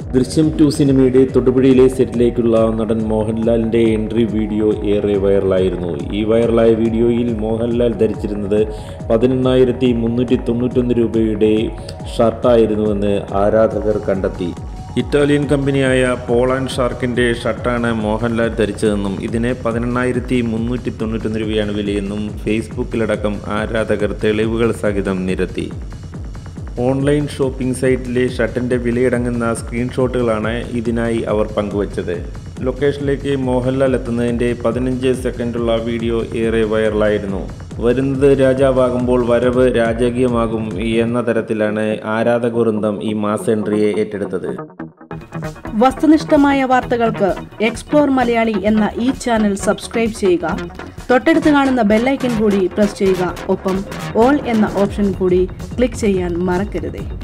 ദൃശ്യം ടു സിനിമയുടെ തൊടുപുഴയിലെ സെറ്റിലേക്കുള്ള നടൻ മോഹൻലാലിന്റെ എൻട്രി വീഡിയോ ഏറെ വൈറലായിരുന്നു ഈ വൈറലായ വീഡിയോയിൽ മോഹൻലാൽ ധരിച്ചിരുന്നത് പതിനെണ്ണായിരത്തി മുന്നൂറ്റി തൊണ്ണൂറ്റൊന്ന് രൂപയുടെ ഷർട്ടായിരുന്നുവെന്ന് ആരാധകർ കണ്ടെത്തി ഇറ്റാലിയൻ കമ്പനിയായ പോൾ ആൻഡ് ഷാർക്കിൻ്റെ ഷർട്ടാണ് മോഹൻലാൽ ധരിച്ചതെന്നും ഇതിന് പതിനെണ്ണായിരത്തി മുന്നൂറ്റി തൊണ്ണൂറ്റൊന്ന് രൂപയാണ് വിലയെന്നും ഫേസ്ബുക്കിലടക്കം ആരാധകർ തെളിവുകൾ സഹിതം നിരത്തി ഓൺലൈൻ ഷോപ്പിംഗ് സൈറ്റിലെ ഷർട്ടിൻ്റെ വിലയടങ്ങുന്ന സ്ക്രീൻഷോട്ടുകളാണ് ഇതിനായി അവർ പങ്കുവച്ചത് ലൊക്കേഷനിലേക്ക് മോഹൻലാൽ എത്തുന്നതിൻ്റെ പതിനഞ്ച് സെക്കൻഡുള്ള വീഡിയോ ഏറെ വൈറലായിരുന്നു വരുന്നത് രാജാവാകുമ്പോൾ വരവ് രാജകീയമാകും എന്ന തരത്തിലാണ് ആരാധക വൃന്ദം ഈ മാസ് എൻട്രിയെ ഏറ്റെടുത്തത് വസ്തുനിഷ്ഠമായ വാർത്തകൾക്ക് എക്സ്പ്ലോർ മലയാളി എന്ന ഈ ചാനൽ സബ്സ്ക്രൈബ് ചെയ്യുക തൊട്ടടുത്ത് കാണുന്ന ബെല്ലൈക്കൻ കൂടി പ്രസ് ചെയ്യുക ഒപ്പം ഓൾ എന്ന ഓപ്ഷൻ കൂടി ക്ലിക്ക് ചെയ്യാൻ മറക്കരുതേ